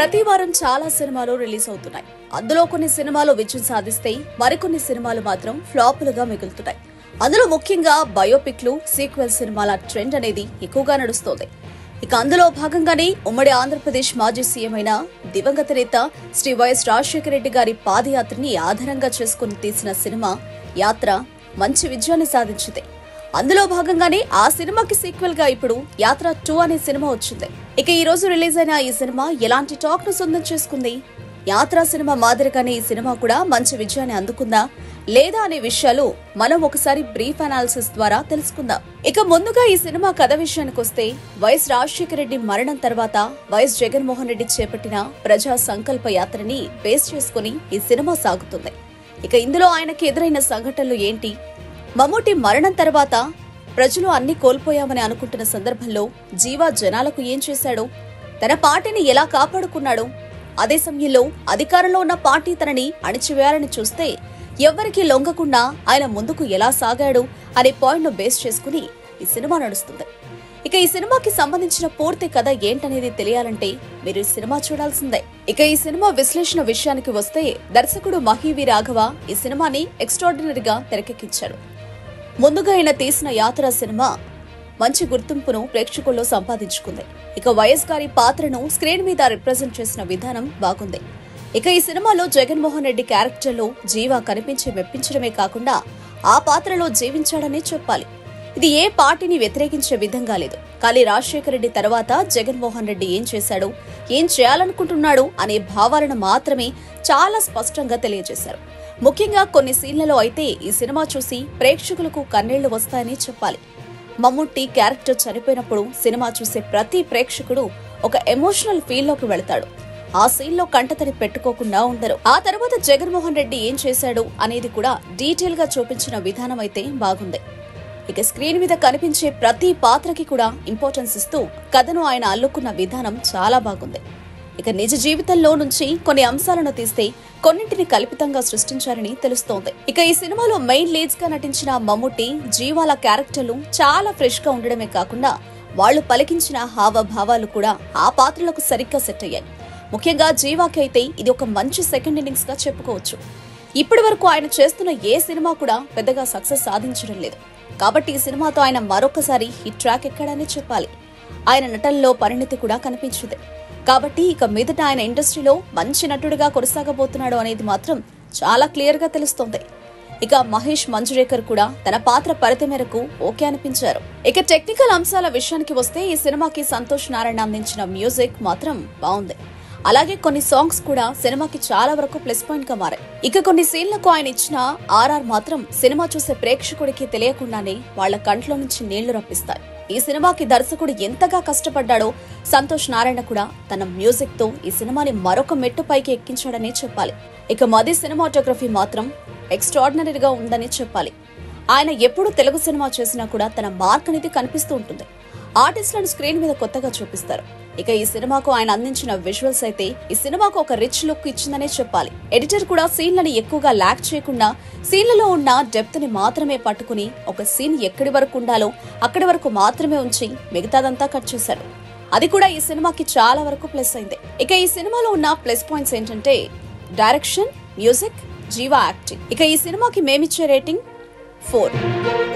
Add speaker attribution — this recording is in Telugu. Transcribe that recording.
Speaker 1: ప్రతి వారం చాలా సినిమాలు రిలీజ్ అవుతున్నాయి అందులో కొన్ని సినిమాలు విజయం సాధిస్తే మరికొన్ని సినిమాలు మాత్రం ఫ్లాపులుగా మిగులుతున్నాయి అందులో ముఖ్యంగా బయోపిక్లు సీక్వెల్ సినిమాల ట్రెండ్ అనేది ఎక్కువగా నడుస్తోంది ఇక అందులో భాగంగానే ఉమ్మడి ఆంధ్రప్రదేశ్ మాజీ సీఎం అయిన దివంగత నేత శ్రీ వైఎస్ రాజశేఖర రెడ్డి గారి పాదయాత్రని ఆధారంగా చేసుకుని తీసిన సినిమా యాత్ర మంచి విజయాన్ని సాధించింది అందులో భాగంగానే ఆ సినిమాకి సీక్వెల్ గా ఇప్పుడు యాత్ర టూ అనే సినిమా వచ్చింది ఇక ఈ రోజు రిలీజ్ అయిన ఈ సినిమా ఎలాంటి టాక్ ను సొంతం చేసుకుంది యాత్ర సినిమా మాదిరిగానే ఈ సినిమా కూడా మంచి విజయాన్ని అందుకుందా లేదా అనే విషయాలు మనం ఒకసారి బ్రీఫ్ అనాలిసిస్ ద్వారా తెలుసుకుందాం ఇక ముందుగా ఈ సినిమా కథ విషయానికి వస్తే వైఎస్ రాజశేఖర రెడ్డి మరణం తర్వాత వైఎస్ జగన్మోహన్ రెడ్డి చేపట్టిన ప్రజా సంకల్ప యాత్రని బేస్ చేసుకుని ఈ సినిమా సాగుతుంది ఇక ఇందులో ఆయనకి ఎదురైన సంఘటనలు ఏంటి మమ్మూటి మరణం తర్వాత ప్రజలు అన్ని కోల్పోయామని అనుకుంటున్న సందర్భంలో జీవా జనాలకు ఏం చేశాడు తన పార్టీని ఎలా కాపాడుకున్నాడు అదే సమయంలో అధికారంలో ఉన్న పార్టీ తనని అణిచివేయాలని చూస్తే ఎవ్వరికీ లొంగకుండా ఆయన ముందుకు ఎలా సాగాడు అనే పాయింట్ ను బేస్ చేసుకుని ఈ సినిమా నడుస్తుంది ఇక ఈ సినిమాకి సంబంధించిన పూర్తి కథ ఏంటనేది తెలియాలంటే మీరు ఈ సినిమా చూడాల్సిందే ఇక ఈ సినిమా విశ్లేషణ విషయానికి వస్తే దర్శకుడు మహీవి రాఘవ ఈ సినిమాని ఎక్స్ట్రాడినరీగా తెరకెక్కించాడు ముందుగా ఆయన తీసిన యాత్ర సినిమా మంచి గుర్తింపును ప్రేక్షకుల్లో సంపాదించుకుంది ఇక వైఎస్ గారి పాత్రను స్క్రీన్ మీద రిప్రజెంట్ చేసిన విధానం బాగుంది ఇక ఈ సినిమాలో జగన్మోహన్ రెడ్డి క్యారెక్టర్లో జీవా కనిపించి మెప్పించడమే కాకుండా ఆ పాత్రలో జీవించాడనే చెప్పాలి ఇది ఏ పార్టీని వ్యతిరేకించే విధంగా లేదు కానీ రాజశేఖర రెడ్డి తర్వాత జగన్మోహన్ రెడ్డి ఏం చేశాడు ఏం చేయాలనుకుంటున్నాడు అనే భావాలను మాత్రమే చాలా స్పష్టంగా తెలియజేశారు ముఖ్యంగా కొన్ని సీన్లలో అయితే ఈ సినిమా చూసి ప్రేక్షకులకు కన్నీళ్లు వస్తాయని చెప్పాలి మమ్ముట్టి క్యారెక్టర్ చనిపోయినప్పుడు సినిమా చూసే ప్రతి ప్రేక్షకుడు ఒక ఎమోషనల్ ఫీల్ లోకి వెళతాడు ఆ సీన్ లో కంటతడి పెట్టుకోకుండా ఉండరు ఆ తర్వాత జగన్మోహన్ రెడ్డి ఏం చేశాడు అనేది కూడా డీటెయిల్ గా చూపించిన విధానం అయితే బాగుంది ఇక స్క్రీన్ మీద కనిపించే ప్రతి పాత్రకి కూడా ఇంపార్టెన్స్ ఇస్తూ కథను ఆయన అల్లుకున్న విధానం చాలా బాగుంది ఇక నిజ జీవితంలో నుంచి కొన్ని అంశాలను తీస్తే కొన్నింటిని కల్పితంగా సృష్టించారని తెలుస్తోంది ఇక ఈ సినిమాలో మెయిన్ లీడ్స్ గా నటించిన మమ్ముట్టి జీవాల క్యారెక్టర్లు చాలా ఫ్రెష్ గా ఉండడమే కాకుండా వాళ్ళు పలికించిన హావభావాలు కూడా ఆ పాత్రలకు సరిగ్గా సెట్ అయ్యాయి ముఖ్యంగా జీవాకి అయితే ఇది ఒక మంచి సెకండ్ ఇన్నింగ్స్ గా చెప్పుకోవచ్చు ఇప్పటి వరకు ఆయన చేస్తున్న ఏ సినిమా కూడా పెద్దగా సక్సెస్ సాధించడం లేదు కాబట్టి ఈ సినిమాతో ఆయన మరొకసారి హిట్ ట్రాక్ ఎక్కడని చెప్పాలి ఆయన నటనలో పరిణితి కూడా కనిపించింది కాబట్టి ఇక మీదట ఆయన ఇండస్ట్రీలో మంచి నటుడిగా కొనసాగబోతున్నాడు అనేది మాత్రం చాలా క్లియర్ గా తెలుస్తోంది ఇక మహేష్ మంజురేకర్ కూడా తన పాత్ర పరిధి మేరకు ఓకే అనిపించారు ఇక టెక్నికల్ అంశాల విషయానికి వస్తే ఈ సినిమాకి సంతోష్ నారాయణ అందించిన మ్యూజిక్ మాత్రం బాగుంది అలాగే కొన్ని సాంగ్స్ కూడా సినిమాకి చాలా వరకు ప్లస్ పాయింట్ గా మారాయి ఇక కొన్ని సీన్లకు ఆయన ఇచ్చిన ఆర్ఆర్ మాత్రం సినిమా చూసే ప్రేక్షకుడికి తెలియకుండానే వాళ్ళ కంట్లో నుంచి నీళ్లు రప్పిస్తాయి ఈ సినిమాకి దర్శకుడు ఎంతగా కష్టపడ్డాడో సంతోష్ నారాయణ కూడా తన మ్యూజిక్ తో ఈ సినిమాని మరొక మెట్టు పైకి ఎక్కించాడనే చెప్పాలి ఇక మది సినిమాటోగ్రఫీ మాత్రం ఎక్స్ట్రాడినరీగా ఉందని చెప్పాలి ఆయన ఎప్పుడు తెలుగు సినిమా చేసినా కూడా తన మార్క్ అనేది కనిపిస్తూ ఉంటుంది ఆర్టిస్టులను స్క్రీన్ మీద కొత్తగా చూపిస్తారు ఇక ఈ సినిమాకు ఆయన అందించిన విజువల్స్ అయితే ఈ సినిమాకు ఒక రిచ్ లుక్ ఇచ్చిందనే చెప్పాలి ఎడిటర్ కూడా సీన్లని ఎక్కువగా ల్యాక్ చేయకుండా సీన్లలో ఉన్న డెప్త్ ని మాత్రమే పట్టుకుని ఒక సీన్ ఎక్కడి వరకు ఉండాలో అక్కడి వరకు మాత్రమే ఉంచి మిగతాదంతా కట్ చేశాడు అది కూడా ఈ సినిమాకి చాలా వరకు ప్లస్ అయింది ఇక ఈ సినిమాలో ఉన్న ప్లస్ పాయింట్స్ ఏంటంటే డైరెక్షన్ మ్యూజిక్ జీవా యాక్టింగ్ ఇక ఈ సినిమాకి మేమిచ్చే రేటింగ్ ఫోర్